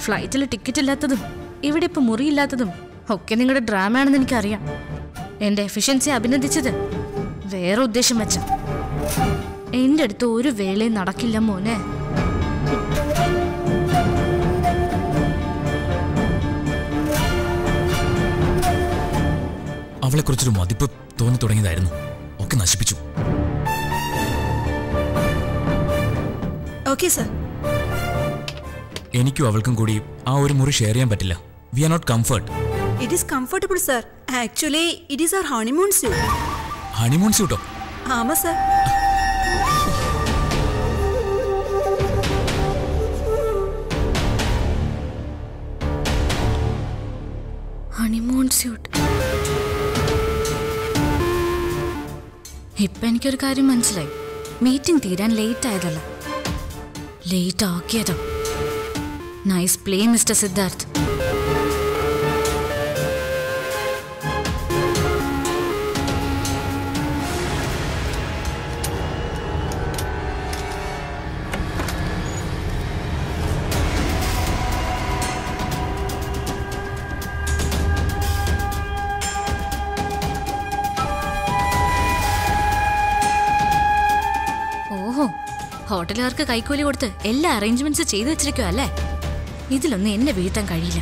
ഫ്ലൈറ്റിൽ ടിക്കറ്റ് ഇല്ലാത്തതും ഇവിടെ ഇപ്പൊ മുറിയില്ലാത്തതും ഒക്കെ നിങ്ങളുടെ ഡ്രാമയാണെന്ന് എനിക്കറിയാം എന്റെ എഫിഷ്യൻസി അഭിനന്ദിച്ചത് വേറെ ഉദ്ദേശം വെച്ച എന്റെ അടുത്ത് ഒരു വേളയും നടക്കില്ല മോനെ അവളെക്കുറിച്ചൊരു മതിപ്പ് തോന്നി തുടങ്ങിയതായിരുന്നു ഒക്കെ നശിപ്പിച്ചു ഓക്കെ സർ എനിക്കും അവൾക്കും കൂടി ആ ഒരു മുറി ഷെയർ ചെയ്യാൻ പറ്റില്ല we are not comfort it is comfortable sir actually it is our honeymoon suite honeymoon സ്യൂട്ടോ ആമാ സർ ഹണിമൂൺ സ്യൂട്ട് ഇപ്പൊ എനിക്കൊരു കാര്യം മനസ്സിലായി മീറ്റിംഗ് തീരാൻ ലേറ്റ് ആയതല്ല ലേറ്റ് ആക്കിയതോ നൈസ് പ്ലേ മിസ്റ്റർ സിദ്ധാർത്ഥ് ഓഹോ ഹോട്ടലുകാർക്ക് കൈക്കൂലി കൊടുത്ത് എല്ലാ അറേഞ്ച്മെന്റ്സ് ചെയ്തു വെച്ചിരിക്കുക അല്ലേ ഇതിലൊന്നും എന്നെ വീഴ്ത്താൻ കഴിയില്ല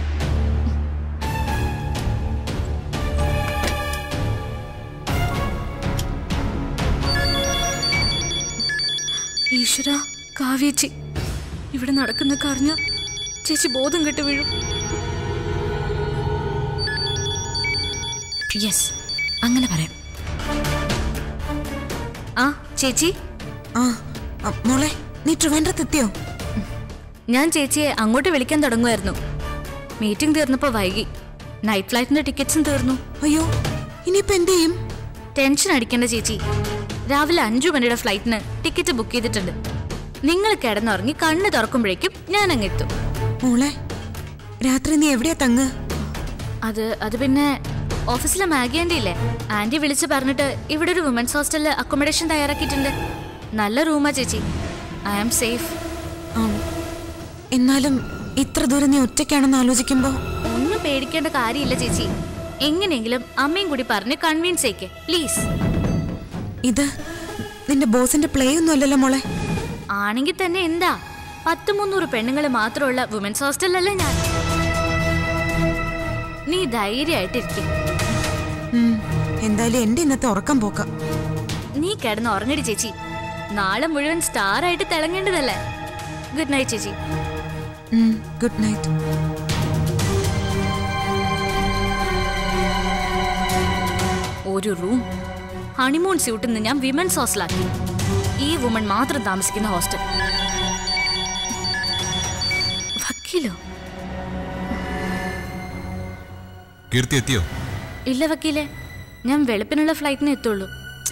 ഈശ്വര കാവേച്ചി ഇവിടെ നടക്കുന്നൊക്കെ അറിഞ്ഞ ചേച്ചി ബോധം കെട്ട് വീഴും യെസ് അങ്ങനെ പറയാം ആ ചേച്ചി ആ അ, മോളെ നീ ട്രിവാൻഡ്രത്തെത്തിയോ ഞാൻ ചേച്ചിയെ അങ്ങോട്ട് വിളിക്കാൻ തുടങ്ങുമായിരുന്നു മീറ്റിംഗ് തീർന്നപ്പോൾ വൈകി നൈറ്റ് ഫ്ലൈറ്റിന്റെ ടിക്കറ്റ്സും തീർന്നു അയ്യോ ഇനിയിപ്പോ എന്ത് ചെയ്യും ടെൻഷൻ അടിക്കേണ്ട ചേച്ചി രാവിലെ അഞ്ചു മണിയുടെ ഫ്ലൈറ്റിന് ടിക്കറ്റ് ബുക്ക് ചെയ്തിട്ടുണ്ട് നിങ്ങൾ കിടന്നുറങ്ങി കണ്ണ് തുറക്കുമ്പോഴേക്കും ഞാൻ അങ്ങ് എത്തും മോളെ രാത്രി നീ എവിടെയാ തങ്ങ് അത് അത് പിന്നെ ഓഫീസിലെ മാഗി ആൻറ്റി ഇല്ലേ ആൻറ്റി വിളിച്ച് പറഞ്ഞിട്ട് ഇവിടെ ഒരു വുമൻസ് ഹോസ്റ്റലിൽ അക്കോമഡേഷൻ തയ്യാറാക്കിയിട്ടുണ്ട് നല്ല റൂമാ ചേച്ചി ഐ ആം സേഫ് ആ, എന്നാലും ഇത്ര ദൂരം നീ ഒറ്റയ്ക്കാണെന്ന് ആലോചിക്കുമ്പോ ഒന്നും പേടിക്കേണ്ട കാര്യമില്ല ചേച്ചി എങ്ങനെയെങ്കിലും അമ്മയും കൂടി പറഞ്ഞ് കൺവിൻസ് ചെയ്യിക്കെ പ്ലീസ് ഇത് നിന്റെ ബോസിന്റെ പ്ലേ ഒന്നും അല്ലല്ലോ മോളെ ആണെങ്കിൽ തന്നെ എന്താ പത്ത് മുന്നൂറ് പെണ്ണുങ്ങൾ മാത്രമുള്ള വുമൻസ് ഹോസ്റ്റലല്ലേ ഞാൻ നീ ധൈര്യമായിട്ടിരിക്കും ഉം, എന്തായാലും എന്റെ ഇന്നത്തെ ഉറക്കം പോക്കാം നീ കിടന്ന് ഉറങ്ങടി ചേച്ചി നാളെ മുഴുവൻ സ്റ്റാർ ആയിട്ട് തിളങ്ങേണ്ടതല്ലേ ഗുഡ് നൈറ്റ് ചേച്ചി ഗുഡ് നൈറ്റ് ഒരു റൂം ഹണിമൂൺ സ്യൂട്ടിൽ നിന്ന് ഞാൻ വിമൻസ് ഹോസ്റ്റലാക്കി ഈ വുമൺ മാത്രം താമസിക്കുന്ന ഹോസ്റ്റൽ വക്കീലോ കീർത്തി എത്തിയോ ഇല്ല വക്കീലെ ഞാൻ വെളുപ്പിനുള്ള ഫ്ലൈറ്റിന് എത്തുള്ളൂ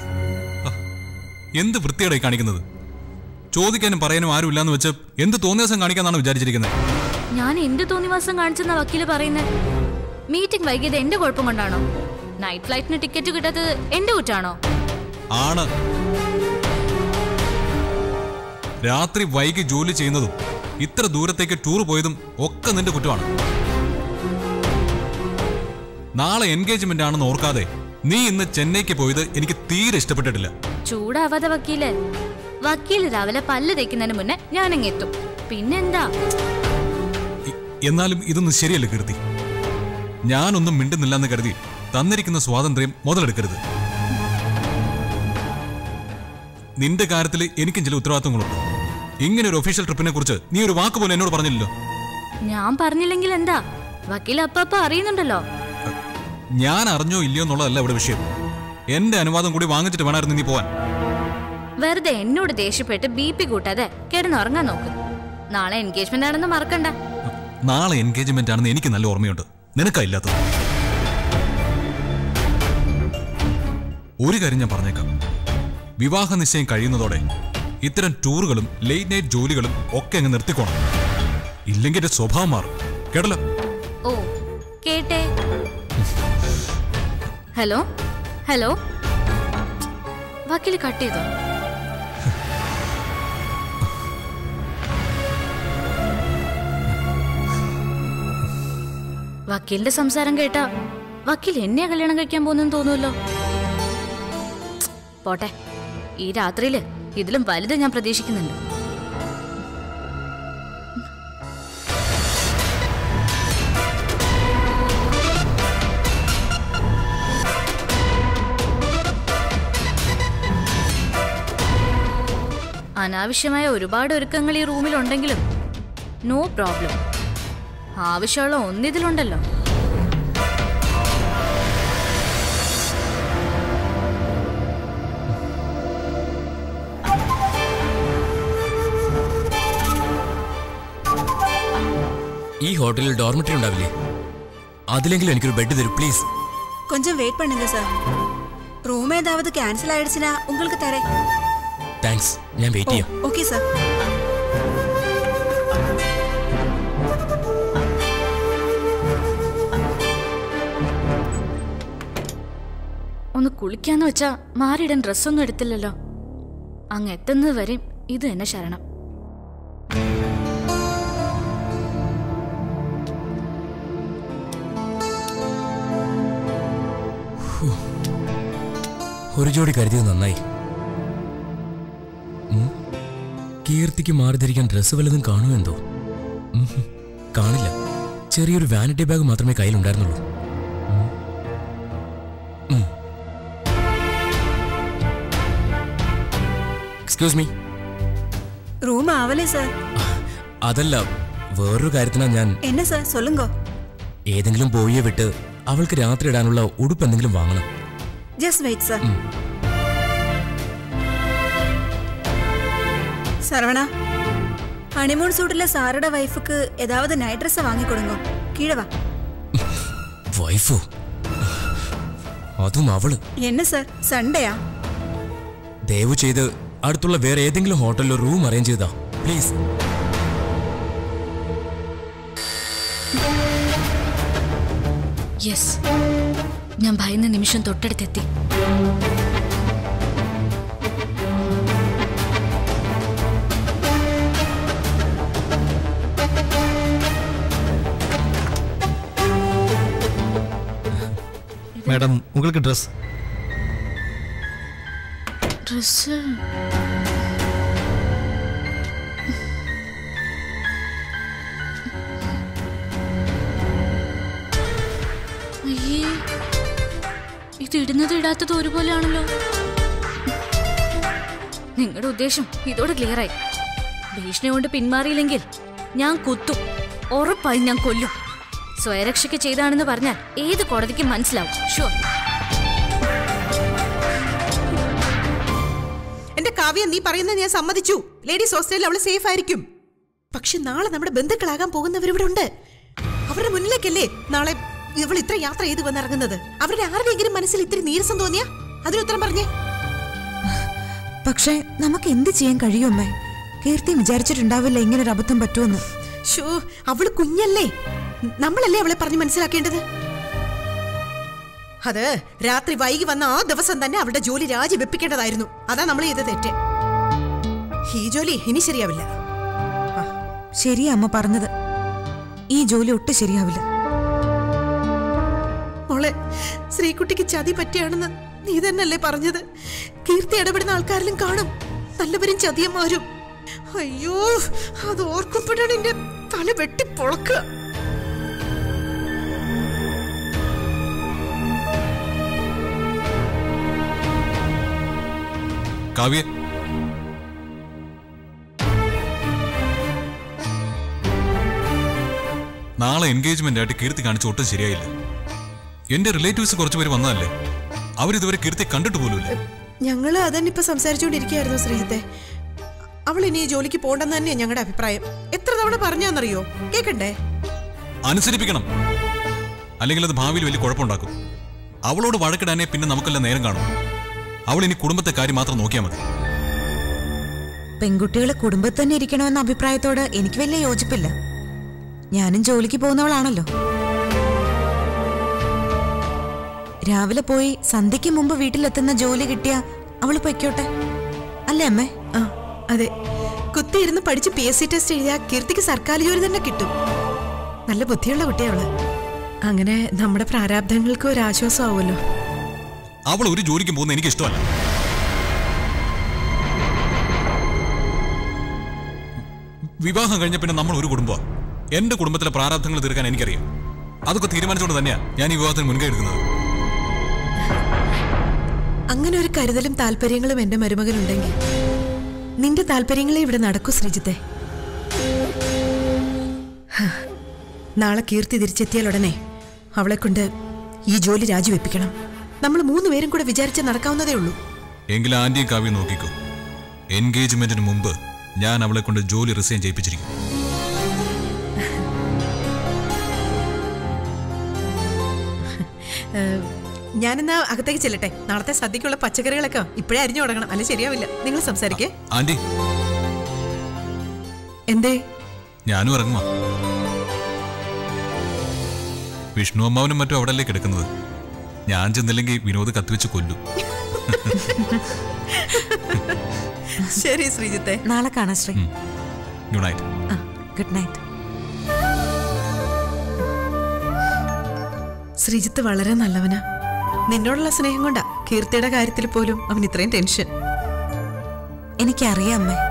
എന്ത് വൃത്തിയായി കാണിക്കുന്നത് ചോദിക്കാനും പറയാനും ആരുമില്ലാന്ന് വെച്ച് എന്ത് തോന്നിയ ദിവസം കാണിക്കാന്നാണ് വിചാരിച്ചിരിക്കുന്നത് ഞാൻ എന്ത് തോന്നിവാസം കാണിച്ചെന്ന വക്കീല് പറയുന്നത് മീറ്റിംഗ് വൈകിയത് എന്റെ കുഴപ്പം കൊണ്ടാണോ നൈറ്റ് ഫ്ലൈറ്റിന് ടിക്കറ്റ് കിട്ടാത്തത് എന്റെ കുറ്റാണോ ആണ് രാത്രി വൈകി ജോലി ചെയ്യുന്നതും ഇത്ര ദൂരത്തേക്ക് ടൂർ പോയതും ഒക്കെ നിന്റെ കുറ്റമാണ് നാളെ എൻഗേജ്മെന്റ് ആണെന്ന് ഓർക്കാതെ നീ ഇന്ന് ചെന്നൈക്ക് പോയത് എനിക്ക് തീരെ ഇഷ്ടപ്പെട്ടിട്ടില്ല ചൂടാവാതെ വക്കീല് വക്കീല് രാവിലെ പല്ല് തേക്കുന്നതിന് മുന്നേ ഞാനങ്ങ് എത്തും പിന്നെന്താ ഇ- എന്നാലും ഇതൊന്നും ശരിയല്ല കീർത്തി ഞാനൊന്നും മിണ്ടുന്നില്ലെന്ന് കരുതി തന്നിരിക്കുന്ന സ്വാതന്ത്ര്യം മുതലെടുക്കരുത് നിന്റെ കാര്യത്തിൽ എനിക്കും ചില ഉത്തരവാദിത്തങ്ങളുണ്ട് ഇങ്ങനെ ഒരു ഒഫീഷ്യൽ ട്രിപ്പിനെ കുറിച്ച് നീ ഒരു വാക്ക് പോലും എന്നോട് പറഞ്ഞില്ലല്ലോ ഞാൻ പറഞ്ഞില്ലെങ്കിൽ എന്താ വക്കീൽ അപ്പപ്പ അറിയുന്നുണ്ടല്ലോ ഞാൻ അറിഞ്ഞോ ഇല്ലയോ എന്നുള്ളതല്ല ഇവിടെ വിഷയം എന്റെ അനുവാദം കൂടി വാങ്ങിച്ചിട്ട് വേണമായിരുന്നു നീ പോവാൻ വെറുതെ എന്നോട് ദേഷ്യപ്പെട്ട് ബി പി കൂട്ടാതെ കിടന്നുറങ്ങാൻ നോക്ക് നാളെ എൻഗേജ്മെന്റ് ആണെന്ന് മറക്കണ്ട നാളെ എൻഗേജ്മെന്റ് ആണെന്ന് എനിക്ക് നല്ല ഓർമ്മയുണ്ട് നിനക്കാ ഇല്ലാത്തത് ഒരു കാര്യം ഞാൻ പറഞ്ഞേക്കാം വിവാഹ നിശ്ചയം കഴിയുന്നതോടെ ഇത്തരം ടൂറുകളും ലേറ്റ് നൈറ്റ് ജോലികളും ഒക്കെ അങ്ങ് നിർത്തിക്കോണം ഇല്ലെങ്കിൽ എന്റെ സ്വഭാവം മാറും കേട്ടല്ലോ ഓ കേട്ടെ ഹലോ ഹലോ വക്കീൽ കട്ട് ചെയ്തോ വക്കീലിന്റെ സംസാരം കേട്ടാ വക്കീൽ എന്നെ കല്യാണം കഴിക്കാൻ പോകുന്നെന്ന് തോന്നുമല്ലോ പോട്ടെ ഈ രാത്രിയില് ഇതിലും വലുത് ഞാൻ പ്രതീക്ഷിക്കുന്നുണ്ട് അനാവശ്യമായ ഒരുപാട് ഒരുക്കങ്ങൾ ഈ റൂമിലുണ്ടെങ്കിലും നോ പ്രോബ്ലം ആവശ്യമുള്ള ഒന്നിതിലുണ്ടല്ലോ ഈ ഹോട്ടലിൽ ഡോർമെറ്ററി ഉണ്ടാവില്ലേ അതിലെങ്കിലും എനിക്കൊരു ബെഡ് തരൂ പ്ലീസ് கொஞ்சம் வெயிட் பண்ணுங்க சார் ரூம் ஏதாவது கேன்சல் ஆயிடுச்சுன்னா உங்களுக்கு தரேன் താങ്ക്സ് ഞാൻ വെയിറ്റ് ചെയ്യാം ஓகே சார் ഒന്ന് കുളിക്കാന്ന് വെച്ചാ മാറിയിടാൻ ഡ്രസ്സൊന്നും എടുത്തില്ലല്ലോ അങ്ങ് എത്തുന്നത് വരെയും ഇത് തന്നെ ശരണം ഒരു ജോഡി കരുതിയത് നന്നായി ഉം. കീർത്തിക്ക് മാറി ധരിക്കാൻ ഡ്രസ്സ് വല്ലതും കാണുമോ എന്തോ ഉം ഹും. കാണില്ല ചെറിയൊരു വാനിറ്റി ബാഗ് മാത്രമേ കയ്യിലുണ്ടായിരുന്നുള്ളൂ ഉം. ഉം. എക്സ്ക്യൂസ് മീ ரூம் ஆவலே சார் അതല്ല വേറൊരു കാര്യത്തിനാ ഞാൻ என்ன சார் சொல்லுங்க ഏതെങ്കിലും ബോയിയെ വിട്ട് അവൾക്ക് രാത്രി ഇടാനുള്ള ഉടുപ്പ് എന്തെങ്കിലും വാങ്ങണം just wait sir Saravana honeymoon சூட்டில் சாரோட வைஃபுக்கு ஏதாவது நைட் ட்ரெஸ்ஸை வாங்கி கொடுங்க கீழே வா വൈഫോ അതും അവള് என்ன சார் சண்டையா ദയവ് ചെയ്ത് അടുത്തുള്ള വേറെ ഏതെങ്കിലും ഹോട്ടലിലോ റൂം അറേഞ്ച് ചെയ്താ പ്ലീസ് യെസ് ഞാൻ ഭയന്ന നിമിഷം തൊട്ടടുത്തെത്തി மேடம் உங்களுக்கு ட்ரெஸ் ഡ്രസ് അയ്യേ ഇത് ഇടുന്നത് ഇടാത്തത് ഒരുപോലെയാണല്ലോ നിങ്ങളുടെ ഉദ്ദേശം ഇതോടെ ക്ലിയർ ആയി ഭീഷണി കൊണ്ട് പിന്മാറിയില്ലെങ്കിൽ ഞാൻ കുത്തും ഉറപ്പായി ഞാൻ കൊല്ലും സ്വയരക്ഷയ്ക്ക് ചെയ്താണെന്ന് പറഞ്ഞാൽ ഏത് കോടതിക്കും മനസ്സിലാവും ഷുവർ എന്റെ കാവ്യ നീ പറയുന്നത് ഞാൻ സമ്മതിച്ചു ലേഡീസ് ഹോസ്റ്റലിൽ അവള് സേഫ് ആയിരിക്കും പക്ഷെ നാളെ നമ്മുടെ ബന്ധുക്കളാകാൻ പോകുന്നവരിവിടെ ഉണ്ട് അവരുടെ മുന്നിലേക്കല്ലേ നാളെ ഇവൾ ഇത്ര യാത്ര ചെയ്ത് വന്നിറങ്ങുന്നത് അവരുടെ ആരുടെയെങ്കിലും മനസ്സിൽ ഇത്തിരി നീരസം തോന്നിയാ അതിനുത്തരം പറഞ്ഞേ പക്ഷേ നമുക്ക് എന്ത് ചെയ്യാൻ കഴിയുമേ കീർത്തി വിചാരിച്ചിട്ടുണ്ടാവില്ല ഇങ്ങനെ ഒരു അബദ്ധം പറ്റുമെന്ന് ഷോ അവള് കുഞ്ഞല്ലേ നമ്മളല്ലേ അവളെ പറഞ്ഞ് മനസ്സിലാക്കേണ്ടത് അത് രാത്രി വൈകി വന്ന ആ ദിവസം തന്നെ അവളുടെ ജോലി രാജിവെപ്പിക്കേണ്ടതായിരുന്നു അതാ നമ്മൾ ചെയ്ത തെറ്റ് ഈ ജോലി ഇനി ശരിയാവില്ല ശരിയാ അമ്മ പറഞ്ഞത് ഈ ജോലി ഒട്ടും ശരിയാവില്ല മോളെ ശ്രീകുട്ടിക്ക് ചതി പറ്റിയാണെന്ന് നീ തന്നെയല്ലേ പറഞ്ഞത് കീർത്തി ഇടപെടുന്ന ആൾക്കാരിലും കാണും നല്ലവരും ചതിയന്മാരും അയ്യോ അത് ഓർക്കുമ്പോഴാണ് എന്റെ തല വെട്ടി പൊളക്കുക കാവ്യ നാളെ എൻഗേജ്മെന്റ് ആയിട്ട് കീർത്തി കാണിച്ച ഒട്ടും ശരിയായില്ല എന്റെ റിലേറ്റീവ്സ് കുറച്ച് പേര് വന്നതല്ലേ അവരിതുവരെ കീർത്തി കണ്ടിട്ട് പോലുമില്ല ഞങ്ങള് അതന്നെ ഇപ്പൊ സംസാരിച്ചുകൊണ്ടിരിക്കുകയായിരുന്നു ശ്രീജിത്തെ അവൾ ഇനി ഈ ജോലിക്ക് പോണ്ടെന്ന് തന്നെയാ ഞങ്ങളുടെ അഭിപ്രായം എത്ര തവണ പറഞ്ഞാന്നറിയോ കേക്കണ്ടേ അനുസരിപ്പിക്കണം അല്ലെങ്കിൽ അത് ഭാവിയിൽ വലിയ കുഴപ്പമുണ്ടാക്കും അവളോട് വഴക്കിടാനേ പിന്നെ നമുക്കെല്ലാം നേരം കാണും അവൾ ഇനി കുടുംബത്തെ കാര്യം മാത്രം നോക്കിയാൽ മതി പെൺകുട്ടികളെ കുടുംബത്തിൽ തന്നെ ഇരിക്കണമെന്ന അഭിപ്രായത്തോട് എനിക്ക് വലിയ യോജിപ്പില്ല ഞാനും ജോലിക്ക് പോകുന്നവളാണല്ലോ രാവിലെ പോയി സന്ധ്യയ്ക്ക് മുമ്പ് വീട്ടിലെത്തുന്ന ജോലി കിട്ടിയ അവള് പൊയ്ക്കോട്ടെ അല്ലേ അമ്മേ ആ അതെ കുത്തിയിരുന്ന് പഠിച്ച് പി എസ് സി ടെസ്റ്റ് എഴുതിയ കീർത്തിക്ക് സർക്കാർ ജോലി തന്നെ കിട്ടും നല്ല ബുദ്ധിയുള്ള കുട്ടിയവള് അങ്ങനെ നമ്മുടെ പ്രാരാബ്ദങ്ങൾക്ക് ഒരു ആശ്വാസമാവുമല്ലോ അവൾ ഒരു ജോലിക്കും പോകുന്ന എനിക്ക് ഇഷ്ടമല്ല വിവാഹം കഴിഞ്ഞ പിന്നെ നമ്മൾ ഒരു കുടുംബം എന്റെ കുടുംബത്തിലെ പ്രാരാബ്ദങ്ങൾ തീർക്കാൻ എനിക്കറിയാം അതൊക്കെ തീരുമാനിച്ചുകൊണ്ട് തന്നെയാ ഞാൻ ഈ വിവാഹത്തിന് മുൻകൈ എടുക്കുന്നത് അങ്ങനെ ഒരു കരുതലും താല്പര്യങ്ങളും എന്റെ മരുമകനുണ്ടെങ്കിൽ നിന്റെ താല്പര്യങ്ങളെ ഇവിടെ നടക്കൂ ശ്രീജിത്തെ ഹ, നാളെ കീർത്തി തിരിച്ചെത്തിയാൽ ഉടനെ അവളെ കൊണ്ട് ഈ ജോലി രാജിവെപ്പിക്കണം നമ്മൾ മൂന്നുപേരും കൂടെ വിചാരിച്ച നടക്കാവുന്നതേ ഉള്ളൂ എങ്കിൽ ആന്റിയും കാവ്യം നോക്കിക്കോ എൻഗേജ്മെന്റിന് മുമ്പ് ഞാൻ അവളെ കൊണ്ട് ജോലി റിസൈൻ ചെയ്യിപ്പിച്ചിരിക്കും ഞാനെന്നാ അകത്തേക്ക് ചെല്ലട്ടെ നാളത്തെ സദ്യക്കുള്ള പച്ചക്കറികളൊക്കെ ഇപ്പോഴേ അരിഞ്ഞു തുടങ്ങണം അല്ലെ ശരിയാവില്ല നിങ്ങൾ സംസാരിക്കേ ആന്റി എന്തേ ഞാനും ഇറങ്ങുവാ വിഷ്ണു അമ്മാവനും മറ്റും അവിടെയല്ലേ കിടക്കുന്നത് ഞാൻ ചെന്നില്ലെങ്കിൽ വിനോദ് കത്തിവെച്ച് കൊല്ലും ശരി ശ്രീജിത്തെ നാളെ കാണാം Sree good night good night Sreejith വളരെ നല്ലവനാ നിന്നോടുള്ള സ്നേഹം കൊണ്ടാ കീർത്തിയുടെ കാര്യത്തിൽ പോലും അവൻ ഇത്രയും ടെൻഷൻ എനിക്കറിയാം അമ്മേ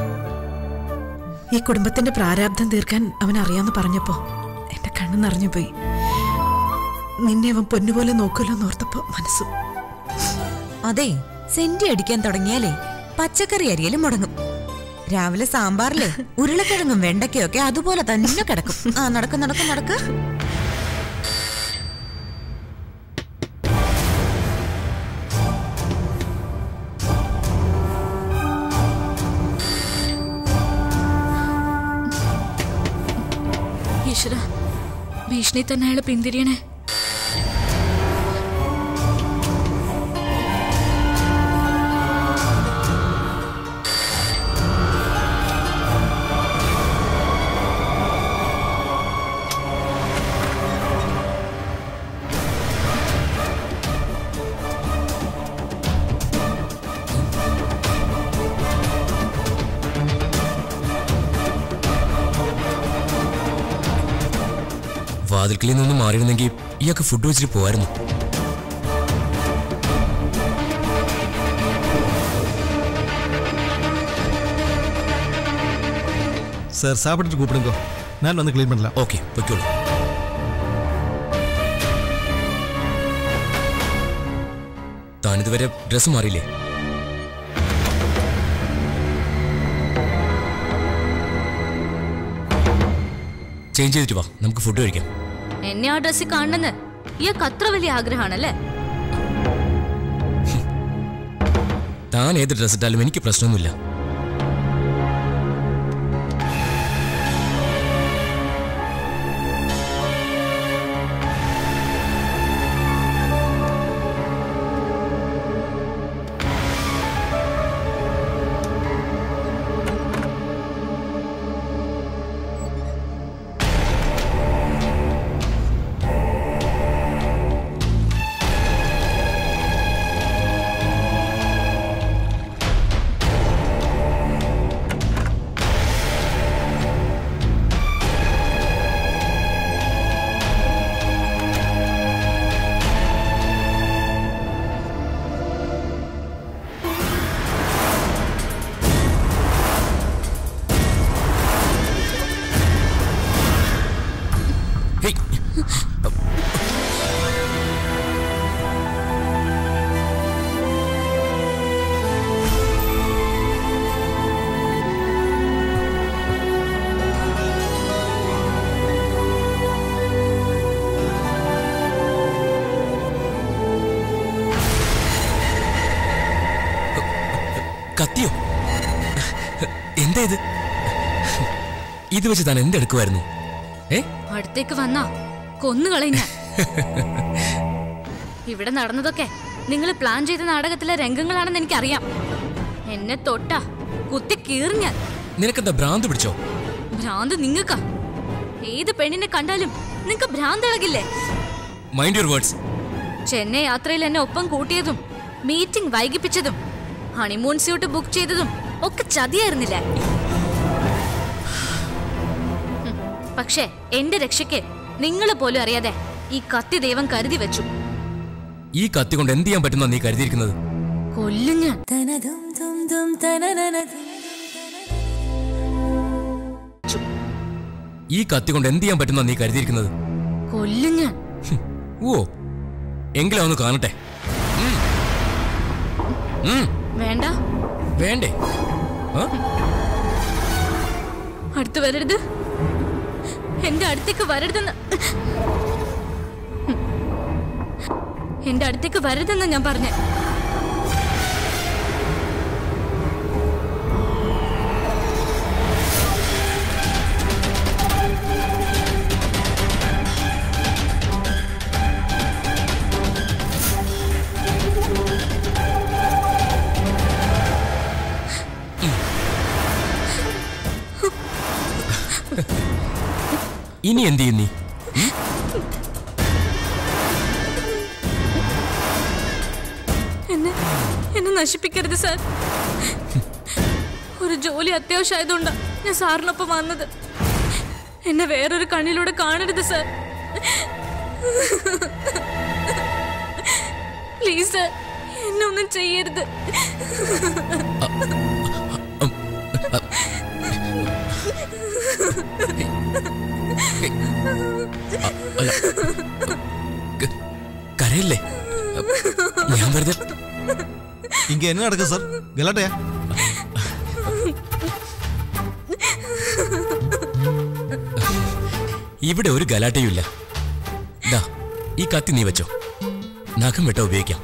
ഈ കുടുംബത്തിന്റെ പ്രാരാബ്ധം തീർക്കാൻ അവൻ അറിയാന്ന് പറഞ്ഞപ്പോ എന്റെ കണ്ണ് നിറഞ്ഞു പോയി നിന്നെ അവൻ പൊന്നുപോലെ നോക്കുമല്ലോ എന്നോർത്തപ്പോ മനസ്സും അതെ സെന്റി അടിക്കാൻ തുടങ്ങിയാലേ പച്ചക്കറി അരിയലും മുടങ്ങും രാവിലെ സാമ്പാറിലെ ഉരുളക്കിഴങ്ങും വെണ്ടയ്ക്കൊക്കെ അതുപോലെ തന്നെ കിടക്കും ആ നടക്കും നടക്കും നടക്ക് ഈശ്വര ഭീഷണി തന്നെ അയാൾ പിന്തിരിയണേ വാതിൽക്കലിൽ നിന്ന് മാറിയിരുന്നെങ്കിൽ ഇയാൾക്ക് ഫുഡ് വെച്ചിട്ട് പോവായിരുന്നു சார் சாப்பிட்டுட்டு கூப்பிடுங்க நான் வந்து க்ளீன் பண்ணலாம் ഓക്കെ പൊയ്ക്കോളൂ താനിതുവരെ ഡ്രസ്സ് മാറിയില്ലേ ചേഞ്ച് ചെയ്തിട്ട് വാ നമുക്ക് ഫുഡ് കഴിക്കാം എന്നെ ആ ഡ്രസ്സിൽ കാണണമെന്ന് ഇയാൾക്ക് അത്ര വലിയ ആഗ്രഹമാണല്ലേ താൻ ഏത് ഡ്രസ്സ് ഇട്ടാലും എനിക്ക് പ്രശ്നമൊന്നുമില്ല ഹേയ് കത്തിയോ എന്താ ഇത് ഇത് വെച്ച് താൻ എന്തെടുക്കുമായിരുന്നു ഏ അടുത്തേക്ക് വന്നാ കൊന്നുകളയും ഞാൻ ഇവിടെ നടന്നതൊക്കെ നിങ്ങൾ പ്ലാൻ ചെയ്ത നാടകത്തിലെ രംഗങ്ങളാണെന്ന് എനിക്കറിയാം എന്നെ തൊട്ടാ കുത്തി കീറി ഞാൻ നിനക്കെന്താ ഭ്രാന്ത് പിടിച്ചോ ഭ്രാന്ത് നിങ്ങൾക്കാ ഏത് പെണ്ണിനെ കണ്ടാലും നിങ്ങക്ക് ഭ്രാന്ത് ഇളകില്ലേ മൈൻഡ് യുവർ വേർഡ്സ് ചെന്നൈ യാത്രയിൽ എന്നെ ഒപ്പം കൂട്ടിയതും മീറ്റിംഗ് വൈകിപ്പിച്ചതും ഹണിമൂൺ സ്യൂട്ട് ബുക്ക് ചെയ്തതും ഒക്കെ ചതിയായിരുന്നില്ലേ ഉം, പക്ഷേ എന്റെ രക്ഷയ്ക്ക് നിങ്ങൾ പോലും അറിയാതെ ഈ കത്തി ദൈവം കരുതി വെച്ചു ഈ കത്തി കൊണ്ട് എന്ത് ചെയ്യാൻ പറ്റുന്ന നീ കരുതിയിരിക്കുന്നത് കൊല്ലും ഞാൻ ഈ കത്തി കൊണ്ട് എന്ത് ചെയ്യാൻ പറ്റുന്ന നീ കരുതിയിരിക്കുന്നത് കൊല്ലും ഞാൻ ഓ എങ്കിലും ഒന്ന് കാണട്ടെ ഉം. ഉം, വേണ്ട വേണ്ടേ ആ? അടുത്ത് വരരുത് എന്റെ അടുത്തേക്ക് വരരുതെന്ന് എന്റെ അടുത്തേക്ക് വരരുതെന്ന് ഞാൻ പറഞ്ഞേ ഇനി എന്ത് ചെയ്യും നീ എന്നെ എന്നെ നശിപ്പിക്കരുത് സാർ ഒരു ജോലി അത്യാവശ്യമായതുകൊണ്ടാ ഞാൻ സാറിനൊപ്പം വന്നത് എന്നെ വേറൊരു കണ്ണിലൂടെ കാണരുത് സാർ പ്ലീസ് സാർ എന്നെ ഒന്നും ചെയ്യരുത് അല്ല ക- കരയില്ലേ ഞാൻ വെറുതെ ഇങ്ങ എന്നെ നടക്കും സാർ ഗലാട്ടയാ ഇവിടെ ഒരു ഗലാട്ടയും ഇല്ല ദാ ഈ കത്തി നീ വെച്ചോ നഖം വെട്ട ഉപയോഗിക്കാം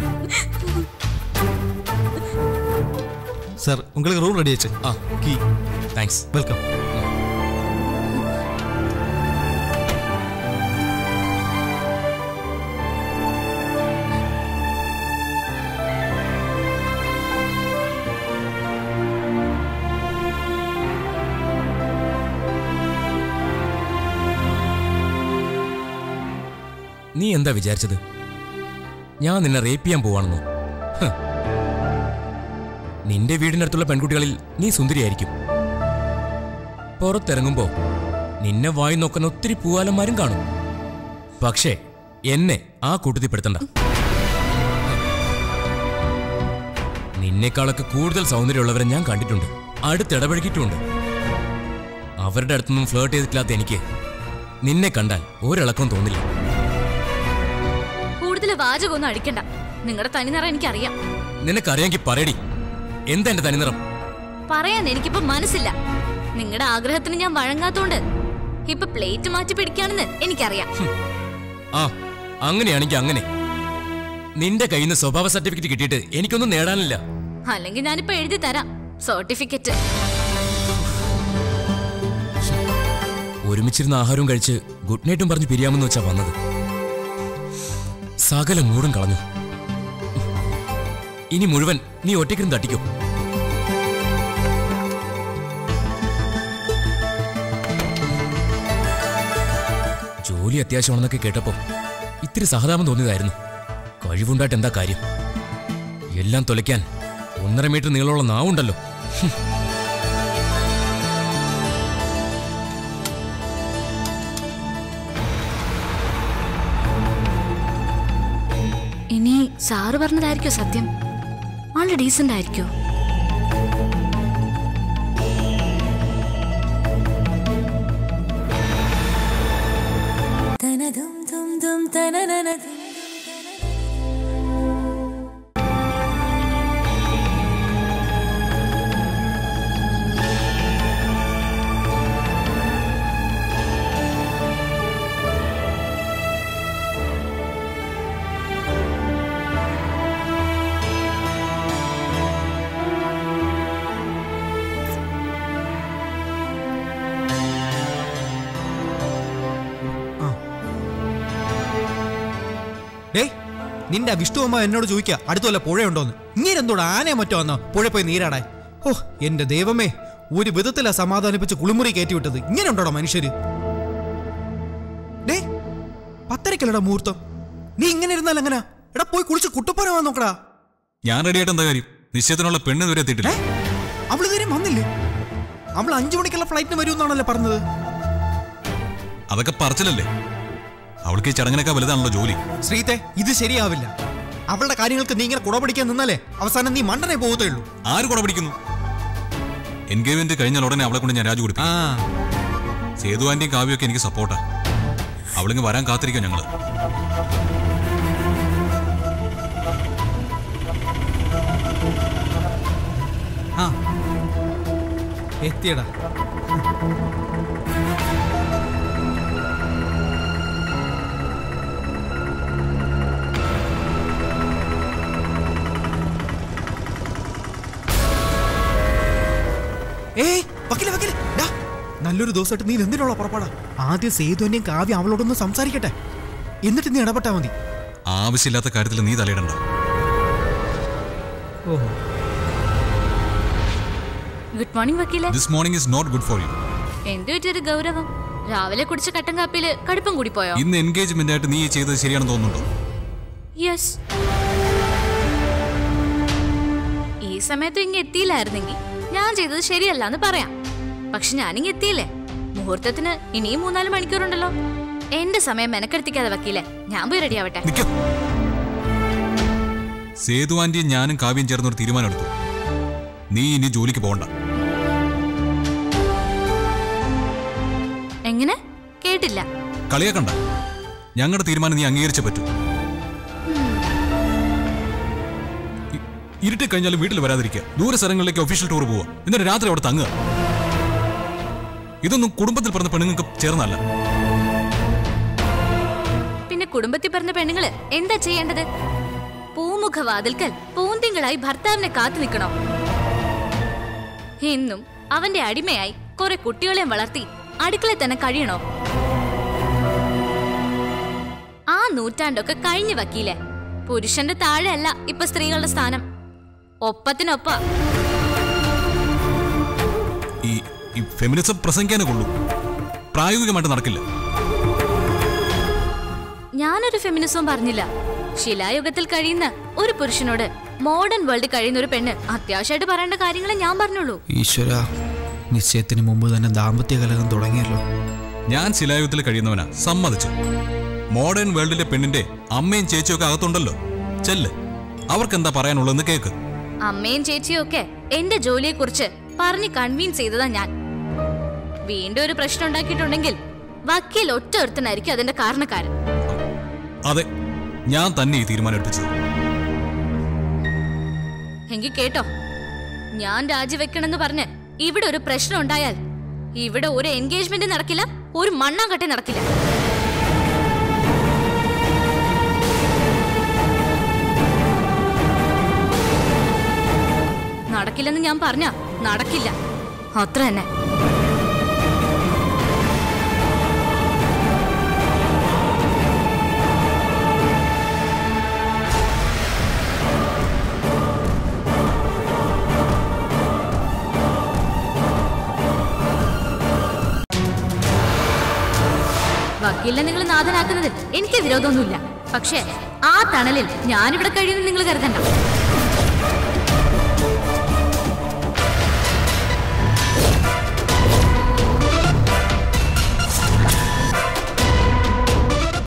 சார் உங்களுக்கு ரூம் ரெடி ஆச்சு ആ கீ താങ്ക്സ് வெல்கம் നീ എന്താ വിചാരിച്ചത് ഞാൻ നിന്നെ റേപ്പ് ചെയ്യാൻ പോവാണെന്നോ ഹ്. നിന്റെ വീടിനടുത്തുള്ള പെൺകുട്ടികളിൽ നീ സുന്ദരിയായിരിക്കും പുറത്തിറങ്ങുമ്പോ നിന്നെ വായി നോക്കുന്ന ഒത്തിരി പൂവാലന്മാരും കാണും പക്ഷേ എന്നെ ആ കൂട്ടത്തിൽ പെടുത്തണ്ട നിന്നെക്കാളൊക്കെ കൂടുതൽ സൗന്ദര്യമുള്ളവരെ ഞാൻ കണ്ടിട്ടുണ്ട് അടുത്തിടപഴകിയിട്ടുമുണ്ട് അവരുടെ അടുത്തൊന്നും ഫ്ലേർട്ട് ചെയ്തിട്ടില്ലാത്ത എനിക്ക് നിന്നെ കണ്ടാൽ ഒരിളക്കം തോന്നില്ല കൂടുതൽ വാചകമൊന്നും അടിക്കണ്ട നിങ്ങളുടെ തനിനിറം എനിക്കറിയാം നിനക്കറിയാമെങ്കിൽ പറയടി എന്താ എന്റെ തനിനിറം പറയാൻ എനിക്കിപ്പോ മനസ്സില്ല നിങ്ങളുടെ ആഗ്രഹത്തിന് ഞാൻ വഴങ്ങാത്തോണ്ട് ഇപ്പൊ പ്ലേറ്റ് മാറ്റി പിടിക്കാണെന്ന് എനിക്കറിയാം ആ അങ്ങനെയാണെങ്കിൽ അങ്ങനെ നിന്റെ കയ്യിൽ നിന്ന് സ്വഭാവ സർട്ടിഫിക്കറ്റ് കിട്ടിയിട്ട് എനിക്കൊന്നും നേടാനില്ല അല്ലെങ്കിൽ ഞാനിപ്പോ എഴുതി തരാം സർട്ടിഫിക്കറ്റ് ഒരുമിച്ചിരുന്ന ആഹാരവും കഴിച്ച് ഗുഡ് നൈറ്റും പറഞ്ഞ് പിരിയാമെന്ന് വെച്ചാ വന്നത് സകല മൂടും കളഞ്ഞു ഇനി മുഴുവൻ നീ ഒറ്റയ്ക്കിരുന്ന് തട്ടിക്കോ ജോലി അത്യാവശ്യമാണെന്നൊക്കെ കേട്ടപ്പോ ഇത്തിരി സഹതാപം തോന്നിയതായിരുന്നു കഴിവുണ്ടായിട്ട് എന്താ കാര്യം എല്ലാം തുലയ്ക്കാൻ ഒന്നര മീറ്റർ നീളമുള്ള നാവുണ്ടല്ലോ ഇനി സാറ് പറഞ്ഞതായിരിക്കോ സത്യം ആള് ഡീസന്റ് ആയിരിക്കോ ഡേയ് നിന്റെ ആ വിഷ്ണു അമ്മ എന്നോട് ചോദിക്കുക അടുത്ത വല്ല പുഴയുണ്ടോന്ന് ഇങ്ങനെ എന്തോട് ആനയോ മറ്റോ വന്നോ പുഴ പോയി നീരാടാൻ ഓ എന്റെ ദൈവമേ ഒരു വിധത്തിലാ സമാധാനിപ്പിച്ച് കുളിമുറി കയറ്റി വിട്ടത് ഇങ്ങനെ ഉണ്ടോടാ മനുഷ്യര് ഡേ പത്തരക്കല്ലടാ മുഹൂർത്തം നീ ഇങ്ങനെ ഇരുന്നാൽ എങ്ങനാ എടാ പോയി കുളിച്ച് കുട്ടപ്പന നോക്കടാ ഞാൻ റെഡിയായിട്ട് എന്താ കാര്യം നിശ്ചയത്തിനുള്ള പെണ്ണ് ഇതുവരെ എത്തിയിട്ടില്ല ഏ അവള് ഇതുവരെ വന്നില്ലേ അവൾ അഞ്ചു മണിക്കുള്ള ഫ്ലൈറ്റിന് വരുമെന്നാണല്ലേ പറഞ്ഞത് അതൊക്കെ പറച്ചിലല്ലേ അവൾക്ക് ഈ ചടങ്ങിനൊക്കെ വലുതാണല്ലോ ജോലി ശ്രീത്തെ ഇത് ശരിയാവില്ല അവളുടെ കാര്യങ്ങൾക്ക് നീ ഇങ്ങനെ കുടപിടിക്കാൻ നിന്നാലേ അവസാനം നീ മണ്ടനെ പോകത്തേ ഉള്ളൂ ആര് കൂടെ പിടിക്കുന്നു എൻഗേജ്മെന്റ് കഴിഞ്ഞാൽ ഉടനെ അവളെ കൊണ്ട് ഞാൻ രാജു കൊടുത്തു ആ സേതു ആന്റിയും കാവ്യൊക്കെ എനിക്ക് സപ്പോർട്ടാ അവളിങ്ങ് വരാൻ കാത്തിരിക്കാം ഞങ്ങള് ആ എത്തിയടാ ഏയ് വക്കീലെ വക്കീലെ ഡാ നല്ലൊരു ദിവസമായിട്ട് നീ എന്തിനുള്ള പുറപ്പാടാ ആദ്യം സേതുവിന്റെയും കാവ്യം അവളോടൊന്ന് സംസാരിക്കട്ടെ എന്നിട്ട് നീ ഇടപെട്ടാ മതി ആവശ്യമില്ലാത്ത കാര്യത്തിൽ നീ തലയിടണ്ട ഓഹോ ഗുഡ് മോർണിംഗ് വക്കീലെ this morning is not good for you എന്തു പറ്റിയൊരു ഗൗരവം രാവിലെ കുടിച്ച കട്ടൻ കാപ്പിയില് കടുപ്പം കൂടി പോയോ ഇന്ന് എൻഗേജ്മെന്റ് ആയിട്ട് നീ ഈ ചെയ്തത് ശരിയാണെന്ന് തോന്നുന്നുണ്ടോ യെസ് ഈ സമയത്ത് ഇങ്ങ് എത്തിയില്ലായിരുന്നെങ്കിൽ ഞാൻ ചെയ്തത് ശരിയല്ല എന്ന് പറയാം പക്ഷെ ഞാനിങ്ങ് എത്തിയില്ലേ മുഹൂർത്തത്തിന് ഇനിയും മൂന്നാല് മണിക്കൂറുണ്ടല്ലോ എന്റെ സമയം മെനക്കെടുത്തിക്കാതെ വക്കീലെ ഞാൻ പോയി റെഡി ആവട്ടെ നിൽക്കും സേതു ആന്റിയും ഞാനും കാവ്യം ചേർന്ന് ഒരു തീരുമാനം എടുത്തു നീ ഇനി ജോലിക്ക് പോകണ്ട എങ്ങനെ കേട്ടില്ല കളിയാക്കണ്ട ഞങ്ങളുടെ തീരുമാനം നീ അംഗീകരിച്ചേ പറ്റൂ ഇ- ഇരുട്ടി കഴിഞ്ഞാലും വീട്ടിൽ വരാതിരിക്കുക ദൂര സ്ഥലങ്ങളിലേക്ക് ഒഫീഷ്യൽ ടൂർ പോവുക എന്നിട്ട് രാത്രി അവിടെ തങ്ങുക ഇതൊന്നും കുടുംബത്തിൽ പറഞ്ഞ പെണ്ണുങ്ങൾക്ക് ചേർന്നല്ല പിന്നെ കുടുംബത്തിൽ പറഞ്ഞ പെണ്ണുങ്ങള് എന്താ ചെയ്യേണ്ടത് പൂമുഖവാതിൽക്കൽ പൂന്തിങ്കളായി ഭർത്താവിനെ കാത്തു നിൽക്കണോ എന്നും അവന്റെ അടിമയായി കുറെ കുട്ടികളെയും വളർത്തി അടുക്കളയിൽ തന്നെ കഴിയണോ ആ നൂറ്റാണ്ടൊക്കെ കഴിഞ്ഞു വക്കീലെ പുരുഷന്റെ താഴെയല്ല ഇപ്പൊ സ്ത്രീകളുടെ സ്ഥാനം ഒപ്പത്തിനൊപ്പ ഈ ഈ ഫെമിനിസം പ്രസംഗിക്കാനേ കൊള്ളൂ പ്രായോഗികമായിട്ട് നടക്കില്ല ഞാനൊരു ഫെമിനിസവും പറഞ്ഞില്ല ശിലായുഗത്തിൽ കഴിയുന്ന ഒരു പുരുഷനോട് മോഡേൺ വേൾഡിൽ കഴിയുന്ന ഒരു പെണ്ണ് അത്യാവശ്യമായിട്ട് പറയേണ്ട കാര്യങ്ങളെ ഞാൻ പറഞ്ഞുള്ളൂ ഈശ്വര നിശ്ചയത്തിന് മുമ്പ് തന്നെ ദാമ്പത്യ കലകം തുടങ്ങിയല്ലോ ഞാൻ ശിലായുഗത്തിൽ കഴിയുന്നവനാ സമ്മതിച്ചു മോഡേൺ വേൾഡിലെ പെണ്ണിന്റെ അമ്മയും ചേച്ചിയും ഒക്കെ അകത്തുണ്ടല്ലോ ചെല്ല് അവർക്ക് എന്താ പറയാനുള്ളതെന്ന് കേക്ക് അമ്മയും ചേച്ചിയും ഒക്കെ എന്റെ ജോലിയെ കുറിച്ച് പറഞ്ഞ് കൺവീൻസ് ചെയ്തതാ ഞാൻ വീണ്ടും ഒരു പ്രശ്നം ഉണ്ടാക്കിയിട്ടുണ്ടെങ്കിൽ വക്കീൽ ഒറ്റ ഒരുത്തനായിരിക്കും അതിന്റെ കാരണക്കാരൻ അതെ ഞാൻ തന്നെ ഈ തീരുമാനം എടുപ്പിച്ചത് എങ്കിൽ കേട്ടോ ഞാൻ രാജിവെക്കണമെന്ന് പറഞ്ഞ് ഇവിടെ ഒരു പ്രശ്നം ഉണ്ടായാൽ ഇവിടെ ഒരു എൻഗേജ്മെന്റ് നടക്കില്ല ഒരു മണ്ണാങ്കട്ടെ നടക്കില്ല നടക്കില്ലെന്ന് ഞാൻ പറഞ്ഞ നടക്കില്ല അത്ര തന്നെ വക്കീലിനെ നിങ്ങൾ നാഥനാക്കുന്നതിൽ എനിക്ക് വിരോധമൊന്നുമില്ല പക്ഷേ ആ തണലിൽ ഞാനിവിടെ കഴിയുമെന്ന് നിങ്ങൾ കരുതണ്ട